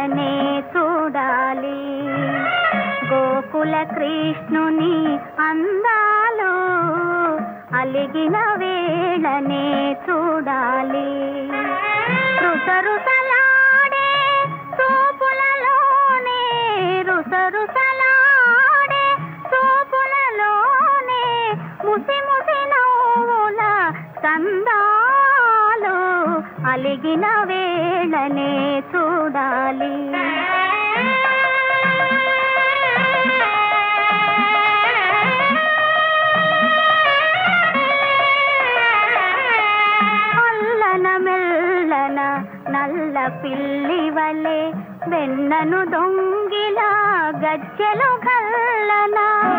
వేళనే చూడాలి గోకుల కృష్ణుని అందాలు అలిగిన వేళనే చూడాలి రుసరుసలాడే చూపులలోనే రుసరుసలాడే చూపులలోనే ముసి ముసి నవ్వుల సందాలు అలిగిన వేళనే చూడాలి అల్లన మెల్లన నల్ల పిల్లి వలె వెన్నను దొంగిలా గజ్జెలు గల్లన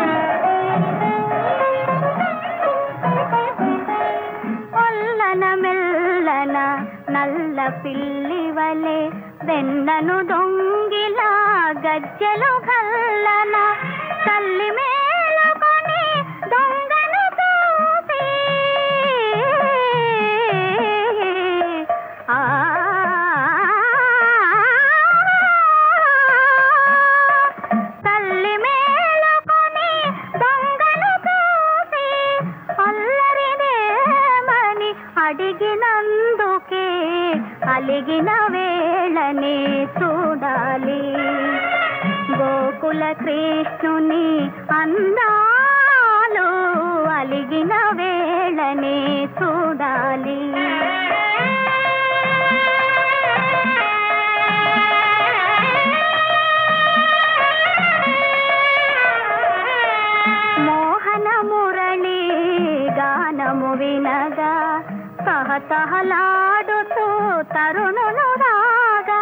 ఒల్లన మెల్లన నల్ల పిల్లి వలె వెన్నను దొంగిలా గజ్జెలు గల్లన తల్లి మేలుకొని దొంగను చూసి ఆ తల్లి మేలుకొని దొంగను చూసి అల్లరిదేమని అడిగినందుకే అలిగిన వేళనే చూడాలి గోకుల కృష్ణుని అందాలు అలిగిన వేళనే చూడాలి మోహన మురళి గానము వినగా తహతహలాడుతూ తరుణులు రాగా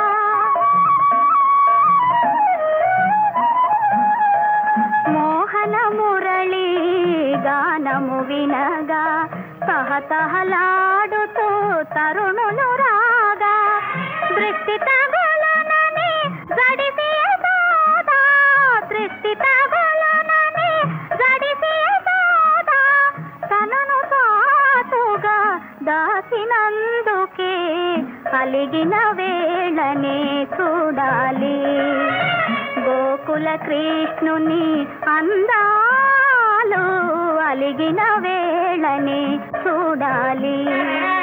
మోహన మురళి గానము వినగా తహతహలాడుతూ తరుణులు రాగా దృష్టి తగులనని జడిసి యశోద, దృష్టి తగులనని జడిసి యశోద, తనను సాతుగా దాచినందుకే అలిగిన వేళనే చూడాలి గోకుల కృష్ణుని అందాలు అలిగిన వేళనే చూడాలి